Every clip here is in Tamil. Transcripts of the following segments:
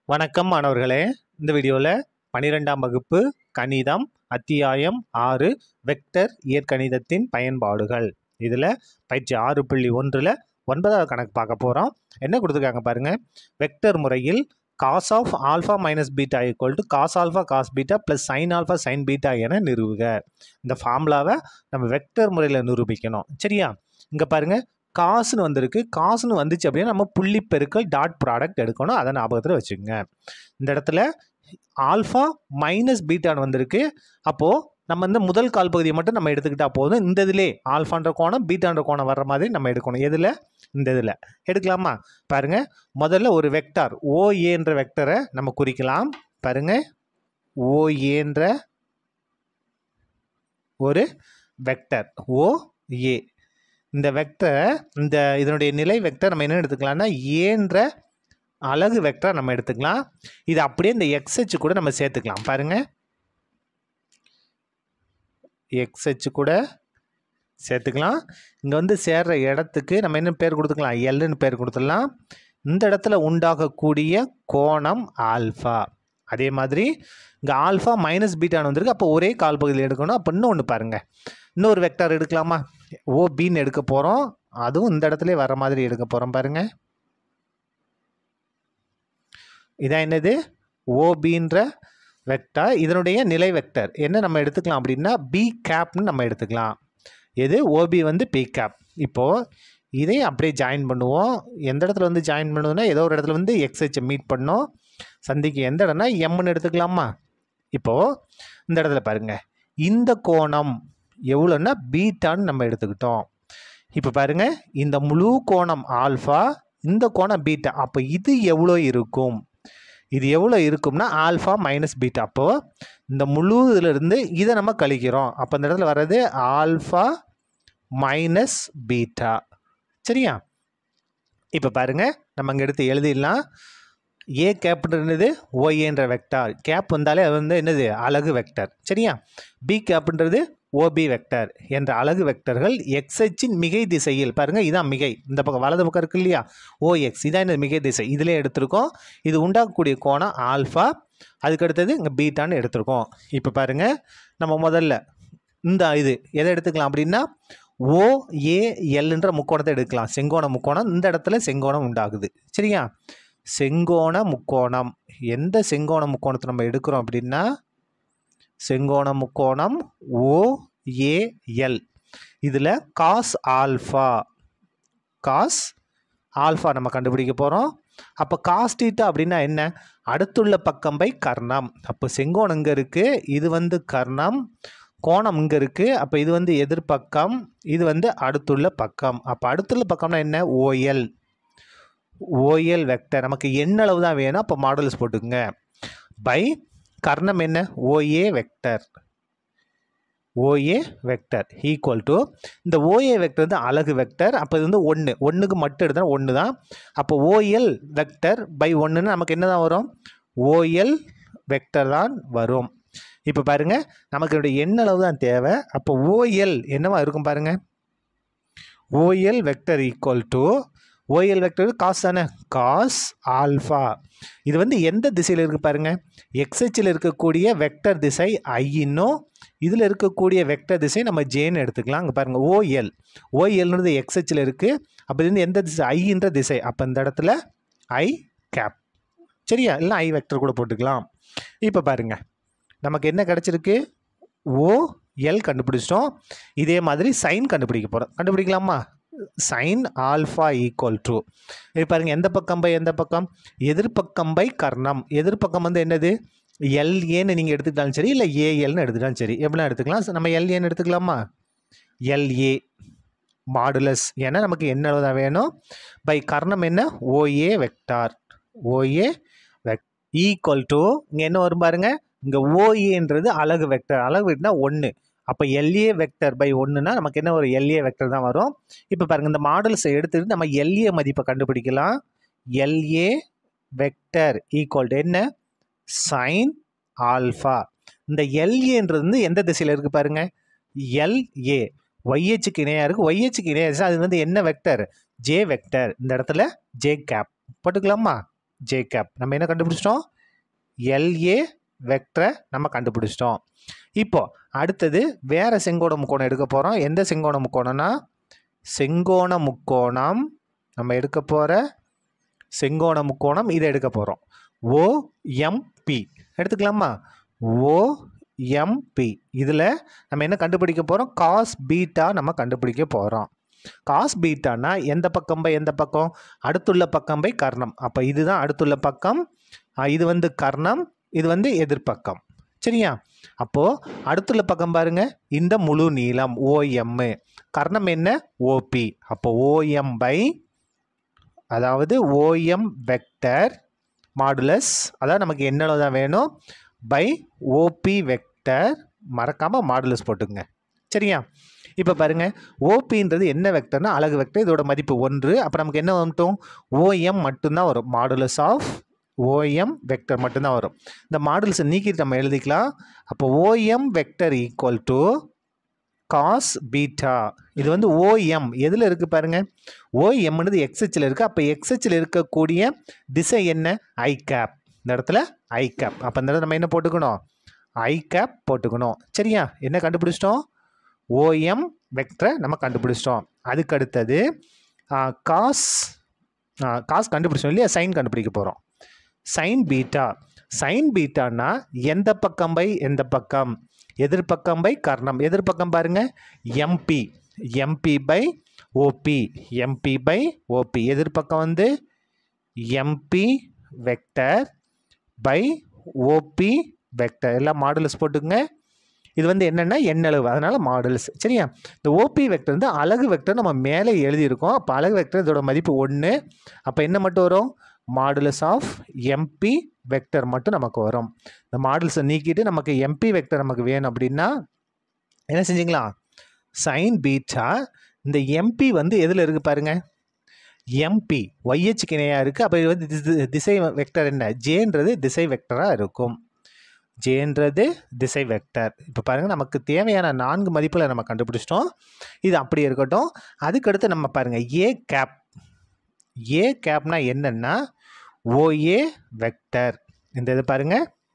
வணக்கம் மாணவர்களே இந்த வீடியோவில் பன்னிரெண்டாம் வகுப்பு கணிதம் அத்தியாயம் ஆறு வெக்டர் இயற்கணிதத்தின் பயன்பாடுகள் இதில் பயிற்சி ஆறு புள்ளி ஒன்றில் ஒன்பதாவது கணக்கு பார்க்க போகிறோம் என்ன கொடுத்துருக்காங்க பாருங்கள் வெக்டர் முறையில் cos of alpha minus beta equal to cos alpha cos beta plus sine alpha sine beta என நிறுவுக இந்த ஃபார்முலாவை நம்ம வெக்டர் முறையில் நிரூபிக்கணும் சரியா இங்கே பாருங்கள் காசுன்னு வந்திருக்கு காசுன்னு வந்துச்சு அப்படின்னா நம்ம புள்ளி பெருக்கல் டாட் ப்ராடக்ட் எடுக்கணும் அதை ஞாபகத்தில் வச்சுக்கோங்க இந்த இடத்துல ஆல்ஃபா மைனஸ் பீட்டான்னு வந்திருக்கு அப்போது நம்ம இந்த முதல் கால் பகுதியை மட்டும் நம்ம எடுத்துக்கிட்டால் போதும் இந்த இதிலே ஆல்ஃபான்ற கோணம் பீட்டான்ற கோணம் வர்ற மாதிரி நம்ம எடுக்கணும் எதில் இந்த இதில் எடுக்கலாமா பாருங்கள் முதல்ல ஒரு வெக்டார் ஓஏன்ற வெக்டரை நம்ம குறிக்கலாம் பாருங்கள் ஓஏன்ற ஒரு வெக்டர் ஓ ஏ இந்த வெக்டரை இந்த இதனுடைய நிலை வெக்டர் நம்ம என்ன எடுத்துக்கலாம்னா ஏன்ற அலகு வெக்டர் நம்ம எடுத்துக்கலாம் இது அப்படியே இந்த எக்ஸ்ஹெச் கூட நம்ம சேர்த்துக்கலாம் பாருங்க எக்ஸ்ஹெச் கூட சேர்த்துக்கலாம் இங்கே வந்து சேர்ற இடத்துக்கு நம்ம என்ன பேர் கொடுத்துக்கலாம் எல்லுன்னு பேர் கொடுத்துடலாம் இந்த இடத்துல உண்டாகக்கூடிய கோணம் ஆல்ஃபா அதே மாதிரி இங்கே ஆல்ஃபா மைனஸ் பீட்டான்னு வந்திருக்கு அப்போ ஒரே கால் பகுதியில் எடுக்கணும் அப்போ இன்னொன்று பாருங்கள் இன்னொரு வெக்டார் எடுக்கலாமா ஓபின்னு எடுக்க போகிறோம் அதுவும் இந்த இடத்துல வர மாதிரி எடுக்க போகிறோம் பாருங்க இதான் என்னது ஓபின்ற வெக்டார் இதனுடைய நிலை வெக்டர் என்ன நம்ம எடுத்துக்கலாம் அப்படின்னா பி கேப்னு நம்ம எடுத்துக்கலாம் எது ஓபி வந்து பி கேப் இப்போது இதையும் அப்படியே ஜாயின் பண்ணுவோம் எந்த இடத்துல வந்து ஜாயின் பண்ணுவோம்னா ஏதோ ஒரு இடத்துல வந்து எக்ஸ்ஹெச்சை மீட் பண்ணோம் சந்திக்கு எந்த இடம்னா எம்னு எடுத்துக்கலாமா இப்போது இந்த இடத்துல பாருங்கள் இந்த கோணம் எவ்வளோன்னா பீட்டான்னு நம்ம எடுத்துக்கிட்டோம் இப்போ பாருங்க இந்த முழு கோணம் ஆல்ஃபா இந்த கோணம் பீட்டா அப்போ இது எவ்வளோ இருக்கும் இது எவ்வளோ இருக்கும்னா ஆல்ஃபா மைனஸ் பீட்டா அப்போது இந்த முழு இதிலிருந்து இதை நம்ம கழிக்கிறோம் அப்போ இந்த இடத்துல வர்றது ஆல்ஃபா மைனஸ் பீட்டா சரியா இப்போ பாருங்க நம்ம அங்கே எடுத்து எழுதிடலாம் ஏ கேப்ன்றது ஓஏன்ற வெக்டார் கேப் வந்தாலே அது வந்து என்னது அலகு வெக்டர் சரியா பி கேப்ன்றது ஓபி வெக்டர் என்ற அலகு வெக்டர்கள் எக்ஸ்ஹெச்சின் மிகை திசையில் பாருங்கள் இதான் மிகை இந்த பக்கம் வலது பக்கம் இருக்கு இல்லையா ஓஎக்ஸ் இதான் இந்த மிகை திசை இதிலே எடுத்திருக்கோம் இது உண்டாக்கக்கூடிய கோணம் ஆல்ஃபா அதுக்கு அடுத்தது இங்கே பீட்டான்னு எடுத்திருக்கோம் இப்போ பாருங்கள் நம்ம முதல்ல இந்த இது எதை எடுத்துக்கலாம் அப்படின்னா ஓஏஎல்ன்ற முக்கோணத்தை எடுக்கலாம் செங்கோண முக்கோணம் இந்த இடத்துல செங்கோணம் உண்டாகுது சரியா செங்கோண முக்கோணம் எந்த செங்கோண முக்கோணத்தை நம்ம எடுக்கிறோம் அப்படின்னா செங்கோண முக்கோணம் ஓஏஎல் இதில் காஸ் ஆல்ஃபா காஸ் ஆல்ஃபா நம்ம கண்டுபிடிக்க போகிறோம் அப்போ காஸ் டீட்டா அப்படின்னா என்ன அடுத்துள்ள பக்கம் பை கர்ணம் அப்போ செங்கோணம் இங்கே இருக்குது இது வந்து கர்ணம் கோணம் இங்கே இருக்குது அப்போ இது வந்து எதிர்பக்கம் இது வந்து அடுத்துள்ள பக்கம் அப்போ அடுத்துள்ள பக்கம்னா என்ன ஓஎல் ஓஎல் வெக்டர் நமக்கு என்ன அளவு தான் வேணும் அப்போ மாடல்ஸ் போட்டுக்குங்க பை கர்ணம் என்ன OA vector OA vector equal to இந்த ஓஏ வெக்டர் வந்து அலகு வெக்டர் அப்போ இது வந்து ஒன்று ஒன்றுக்கு மட்டும் எடுத்தால் ஒன்று தான் அப்போ ஓஎல் வெக்டர் பை ஒன்றுன்னு நமக்கு என்ன தான் வரும் ஓஎல் வெக்டர் தான் வரும் இப்போ பாருங்கள் நமக்கு இதோடைய எண்ண அளவு தான் தேவை அப்போ ஓஎல் என்னவா இருக்கும் பாருங்கள் OL vector equal to OL vector cos தானே காஸ் ஆல்ஃபா இது வந்து எந்த திசையில் இருக்குது பாருங்கள் எக்ஸ்ஹெச்சில் இருக்கக்கூடிய வெக்டர் திசை ஐன்னும் இதில் இருக்கக்கூடிய வெக்டர் திசை நம்ம ஜேன்னு எடுத்துக்கலாம் அங்கே பாருங்கள் ஓஎல் ஓஎல்ன்றது எக்ஸ்ஹெச்சில் இருக்குது அப்போ இது வந்து எந்த திசை ஐன்ற திசை அப்போ இந்த இடத்துல ஐ கேப் சரியா இல்லை ஐ வெக்டர் கூட போட்டுக்கலாம் இப்போ பாருங்கள் நமக்கு என்ன கிடச்சிருக்கு ஓ எல் கண்டுபிடிச்சிட்டோம் இதே மாதிரி சைன் கண்டுபிடிக்க போகிறோம் கண்டுபிடிக்கலாமா சைன் ஆல்ஃபா ஈக்குவல் டு இது பாருங்கள் எந்த பக்கம் பை எந்த பக்கம் எதிர்பக்கம் பை கர்ணம் எதிர்பக்கம் வந்து என்னது எல்ஏன்னு நீங்கள் எடுத்துக்கிட்டாலும் சரி இல்லை ஏஎல்னு எடுத்துக்கிட்டாலும் சரி எப்படிலாம் எடுத்துக்கலாம் நம்ம எல்ஏன்னு எடுத்துக்கலாமா எல்ஏ மாடுலஸ் ஏன்னா நமக்கு என்ன தான் வேணும் பை கர்ணம் என்ன ஓஏ வெக்டார் ஓஏ வெக் ஈக்குவல் டு இங்கே என்ன வரும் பாருங்க இங்கே ஓஏன்றது அலகு வெக்டர் அலகு வெக்டர்னா ஒன்று அப்போ எல்ஏ வெக்டர் பை ஒன்றுனா நமக்கு என்ன ஒரு எல்ஏ வெக்டர் தான் வரும் இப்போ பாருங்கள் இந்த மாடல்ஸை எடுத்துகிட்டு நம்ம எல்ஏ மதிப்பை கண்டுபிடிக்கலாம் எல்ஏ வெக்டர் ஈக்குவல் டு என்ன சைன் ஆல்ஃபா இந்த எல்ஏன்றது வந்து எந்த திசையில் இருக்குது பாருங்க எல்ஏ ஒய்ஹெச்சுக்கு இணையாக இருக்குது ஒய்ஹெச்சுக்கு இணையாக அது வந்து என்ன வெக்டர் ஜே வெக்டர் இந்த இடத்துல ஜே கேப் போட்டுக்கலாமா ஜே கேப் நம்ம என்ன கண்டுபிடிச்சிட்டோம் எல்ஏ வெக்டரை நம்ம கண்டுபிடிச்சிட்டோம் இப்போ அடுத்தது வேற செங்கோண முக்கோணம் எடுக்க போகிறோம் எந்த செங்கோண முக்கோணம்னா செங்கோண முக்கோணம் நம்ம எடுக்க போகிற செங்கோண முக்கோணம் இதை எடுக்க போகிறோம் ஓஎம்பி எடுத்துக்கலாமா ஓஎம்பி இதில் நம்ம என்ன கண்டுபிடிக்க போகிறோம் காஸ் பீட்டா நம்ம கண்டுபிடிக்க போகிறோம் காஸ் பீட்டானா எந்த பக்கம் பை எந்த பக்கம் அடுத்துள்ள பக்கம் பை கர்ணம் அப்போ இதுதான் அடுத்துள்ள பக்கம் ஆ, இது வந்து கர்ணம் இது வந்து எதிர்ப்பக்கம் சரியா அப்போது அடுத்துள்ள பக்கம் பாருங்க இந்த முழு நீளம் ஓஎம் கர்ணம் என்ன ஓபி அப்போ ஓஎம் பை அதாவது ஓஎம் வெக்டர் மாடுலஸ் அதாவது நமக்கு என்ன தான் வேணும் பை ஓபி வெக்டர் மறக்காமல் மாடுலஸ் போட்டுங்க சரியா இப்போ பாருங்க ஓபின்றது என்ன வெக்டர்னா அழகு வெக்டர் இதோட மதிப்பு ஒன்று அப்போ நமக்கு என்ன வந்துட்டோம் ஓஎம் மட்டும்தான் வரும் மாடுலஸ் ஆஃப் ஓஎம் வெக்டர் மட்டும்தான் வரும் இந்த மாடுலஸை நீக்கிட்டு நம்ம எழுதிக்கலாம் அப்போ OM vector equal to cos beta இது வந்து ஓஎம் எதில் இருக்குது பாருங்க ஓஎம்ன்றது எக்ஸ்ஹெச்சில் இருக்குது அப்போ எக்ஸ்ஹெச்சில் இருக்கக்கூடிய திசை என்ன ஐ கேப் இந்த இடத்துல ஐ கேப் அப்போ இந்த இடத்துல நம்ம என்ன போட்டுக்கணும் ஐ கேப் போட்டுக்கணும் சரியா என்ன கண்டுபிடிச்சிட்டோம் ஓஎம் வெக்டரை நம்ம கண்டுபிடிச்சிட்டோம் அதுக்கு அடுத்தது காஸ் காஸ் கண்டுபிடிச்சோம் இல்லையா சைன் கண்டுபிடிக்க போகிறோம் சைன் பீட்டா சைன் பீட்டானா எந்த பக்கம் பை எந்த பக்கம் எதிர்பக்கம் பை கர்ணம் எதிர்பக்கம் பாருங்க MP MP by OP MP by OP எதிர்பக்கம் வந்து MP vector by OP vector எல்லாம் மாடுலஸ் போட்டுங்க இது வந்து என்னென்னா எண்ணளவு அதனால் மாடல்ஸ் சரியா இந்த ஓபி வெக்டர் வந்து அழகு வெக்டர் நம்ம மேலே எழுதியிருக்கோம் அப்போ அழகு வெக்டர் இதோட மதிப்பு ஒன்று அப்போ என்ன மட்டும் வரும் மாடுலஸ் ஆஃப் எம்பி வெக்டர் மட்டும் நமக்கு வரும் இந்த மாடல்ஸை நீக்கிட்டு நமக்கு எம்பி வெக்டர் நமக்கு வேணும் அப்படின்னா என்ன செஞ்சுக்கலாம் சைன் பீட்டா இந்த எம்பி வந்து எதில் இருக்குது பாருங்க எம்பி ஒய்ஹெச்சுக்கு இணையாக இருக்குது அப்போ இது வந்து திசை- திசை வெக்டர் என்ன ஜேன்றது திசை வெக்டராக இருக்கும் ஜேன்றது திசை வெக்டர் இப்போ பாருங்கள் நமக்கு தேவையான நான்கு மதிப்புகளை நம்ம கண்டுபிடிச்சிட்டோம் இது அப்படி இருக்கட்டும் அதுக்கடுத்து நம்ம பாருங்கள் ஏ கேப் ஏ கேப்னா என்னன்னா ஓஏ வெக்டர் இந்த இது பாருங்க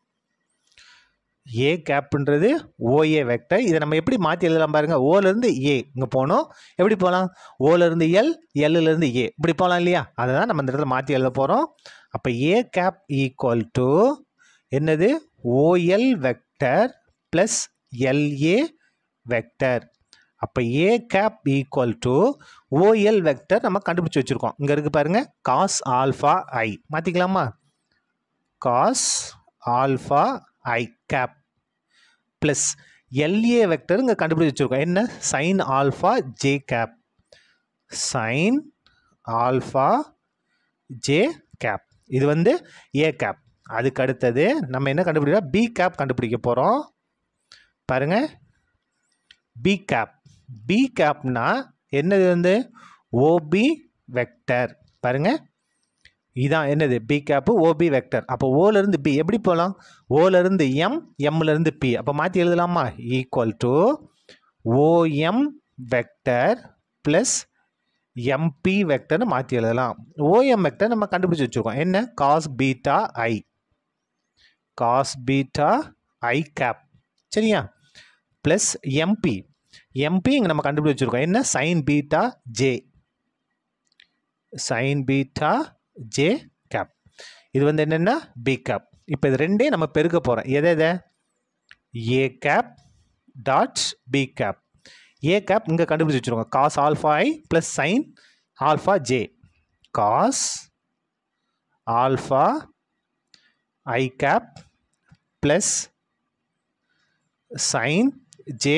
ஏ கேப்ன்றது ஓஏ வெக்டர் இதை நம்ம எப்படி மாற்றி எழுதலாம் பாருங்க ஓலேருந்து ஏ இங்கே போனோம் எப்படி போகலாம் ஓலேருந்து எல் எல்லுலேருந்து ஏ இப்படி போகலாம் இல்லையா அதை தான் நம்ம இந்த இடத்துல மாற்றி எழுத போகிறோம் அப்போ ஏ கேப் ஈக்குவல் டு என்னது OL vector plus LA vector அப்போ A cap equal to OL vector நம்ம கண்டுபிடிச்சி வச்சுருக்கோம் இங்கே இருக்குது பாருங்க காஸ் ஆல்ஃபா ஐ மாற்றிக்கலாமா cos alpha I cap plus LA vector இங்கே கண்டுபிடிச்சி வச்சுருக்கோம் என்ன sine alpha J cap sine alpha J cap இது வந்து ஏ கேப் அதுக்கு அடுத்தது நம்ம என்ன கண்டுபிடிக்கிறோம் பி கேப் கண்டுபிடிக்க போகிறோம் பாருங்க பி கேப் பி கேப்னா என்னது வந்து ஓபி வெக்டர் பாருங்க இதான் என்னது பி கேப்பு ஓபி வெக்டர் அப்போ ஓலேருந்து பி எப்படி போகலாம் ஓலேருந்து எம் எம்லேருந்து பி அப்போ மாற்றி எழுதலாமா equal to OM vector plus MP வெக்டர்னு மாற்றி எழுதலாம் ஓஎம் வெக்டர் நம்ம கண்டுபிடிச்சி வச்சுருக்கோம் என்ன cos beta I cos beta I cap சரியா ப்ளஸ் எம்பி எம்பி இங்கே நம்ம கண்டுபிடிச்சி வச்சுருக்கோம் என்ன sine beta J sine beta J cap இது வந்து என்னென்னா பி கேப் இப்போ இது ரெண்டையும் நம்ம பெருக்க போகிறோம் எதை எதை A cap dot B cap A cap இங்கே கண்டுபிடிச்சி வச்சுருக்கோம் cos alpha I plus sine alpha J cos alpha I cap plus sine J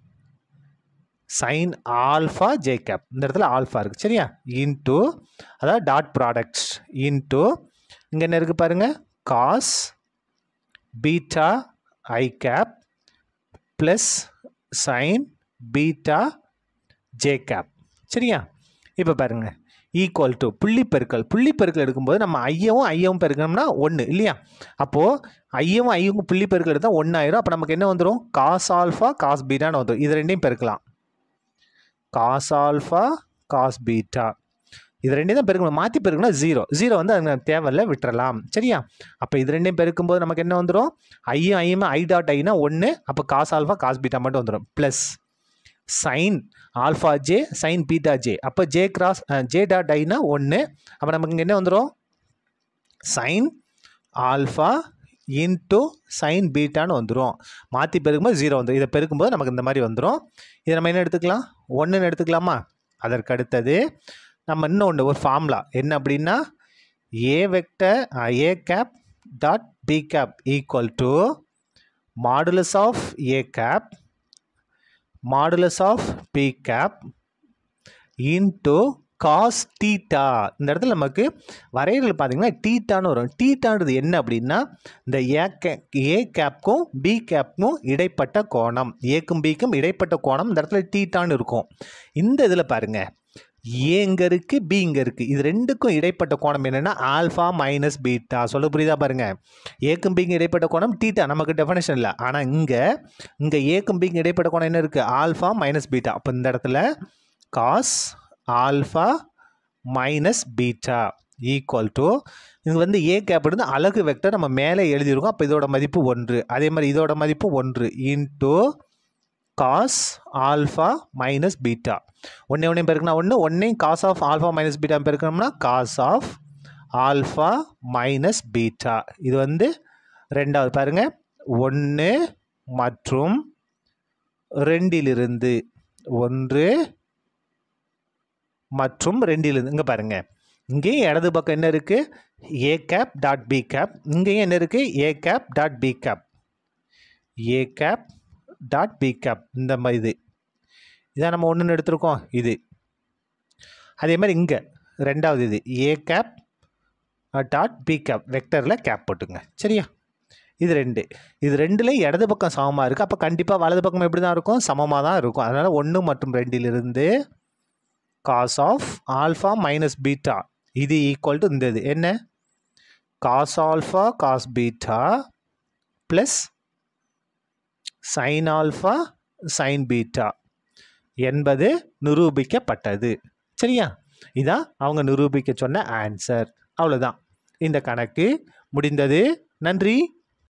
sine alpha J cap இந்த இடத்துல ஆல்ஃபா இருக்குது சரியா இன்ட்டு அதாவது டாட் ப்ராடக்ட்ஸ் இன்ட்டு இங்கே என்ன இருக்குது பாருங்கள் cos beta I cap plus sine beta J cap சரியா இப்போ பாருங்க ஈக்குவல் டு புள்ளி பெருக்கல் புள்ளி பெருக்கல் எடுக்கும்போது நம்ம ஐயவும் ஐயவும் பெருக்கணும்னா ஒன்று இல்லையா அப்போது ஐயவும் ஐயவும் புள்ளி பெருக்கல் எடுத்தால் ஒன்று ஆயிரும் அப்போ நமக்கு என்ன வந்துடும் காஸ் ஆல்ஃபா காஸ் பீட்டான்னு வந்துடும் இது ரெண்டையும் பெருக்கலாம் காஸ் ஆல்ஃபா காஸ் பீட்டா இது ரெண்டையும் தான் பெருக்கணும் மாற்றி பெருக்கணும் ஜீரோ ஜீரோ வந்து அது தேவையில்ல விட்டுறலாம் சரியா அப்போ இது ரெண்டையும் பெருக்கும்போது நமக்கு என்ன வந்துடும் ஐயும் ஐயுமே ஐ டாட் ஐனா ஒன்று அப்போ காஸ் ஆல்ஃபா காஸ் பீட்டா மட்டும் வந்துடும் plus sine alpha J sine beta J அப்போ ஜே கிராஸ் ஜே டாட் ஐனா ஒன்று அப்போ நமக்கு இங்கே என்ன வந்துடும் சைன் ஆல்ஃபா இன்ட்டு சைன் பீட்டான்னு வந்துடும் மாற்றி பெருக்கும்போது ஜீரோ வந்துடும் இதை பெருக்கும்போது நமக்கு இந்த மாதிரி வந்துடும் இதை நம்ம என்ன எடுத்துக்கலாம் ஒன்றுன்னு எடுத்துக்கலாமா அதற்கு அடுத்தது நம்ம இன்னொன்று ஒரு ஃபார்முலா என்ன அப்படின்னா A vector A cap dot B cap equal to modulus of A cap modulus of B cap into cos theta இந்த இடத்துல நமக்கு வரையறையில் பார்த்தீங்கன்னா டீட்டான்னு வரும் டீட்டான்றது என்ன அப்படின்னா இந்த ஏ கே ஏ கேப்க்கும் பி கேப்க்கும் இடைப்பட்ட கோணம் ஏக்கும் பிக்கும் இடைப்பட்ட கோணம் இந்த இடத்துல டீட்டான்னு இருக்கும் இந்த இதில் பாருங்க ஏ இங்கே இருக்குது பி இங்கே இருக்குது இது ரெண்டுக்கும் இடைப்பட்ட கோணம் என்னென்னா ஆல்ஃபா மைனஸ் பீட்டா சொல்ல புரியுதா பாருங்க ஏக்கும் பிக்கும் இடைப்பட்ட கோணம் டீட்டா நமக்கு டெஃபனேஷன் இல்லை ஆனால் இங்கே இங்கே ஏக்கும் பிக்கும் இடைப்பட்ட கோணம் என்ன இருக்குது ஆல்ஃபா மைனஸ் பீட்டா அப்போ இந்த இடத்துல cos alpha minus beta equal to இது வந்து ஏ கேப் இருந்து அலகு வெக்டர் நம்ம மேலே எழுதியிருக்கோம் அப்போ இதோட மதிப்பு ஒன்று அதே மாதிரி இதோட மதிப்பு ஒன்று into cos alpha minus beta ஒன்றே ஒன்றே பெருக்குனா ஒன்று ஒன்றையும் cos of alpha minus beta பெருக்கணும்னா cos of alpha minus beta இது வந்து ரெண்டாவது பாருங்கள் ஒன்று மற்றும் ரெண்டிலிருந்து ஒன்று மற்றும் ரெண்டிலிருந்து இங்கே பாருங்கள் இங்கேயும் இடது பக்கம் என்ன இருக்குது A cap dot B cap இங்கேயும் என்ன இருக்குது A cap dot B cap A cap dot B cap இந்த மாதிரி இது இதான் நம்ம ஒன்றுன்னு எடுத்திருக்கோம் இது அதே மாதிரி இங்கே ரெண்டாவது இது A cap dot B cap வெக்டரில் கேப் போட்டுங்க சரியா இது ரெண்டு இது ரெண்டுலேயும் இடது பக்கம் சமமாக இருக்குது அப்போ கண்டிப்பாக வலது பக்கம் எப்படி தான் இருக்கும் சமமாக தான் இருக்கும் அதனால் ஒன்று மற்றும் ரெண்டிலிருந்து cos of alpha minus beta இது ஈக்குவல் டு இந்த இது என்ன cos alpha cos beta plus sine alpha sine beta என்பது நிரூபிக்கப்பட்டது சரியா இதான் அவங்க நிரூபிக்க சொன்ன ஆன்சர் அவ்வளோதான் இந்த கணக்கு முடிந்தது நன்றி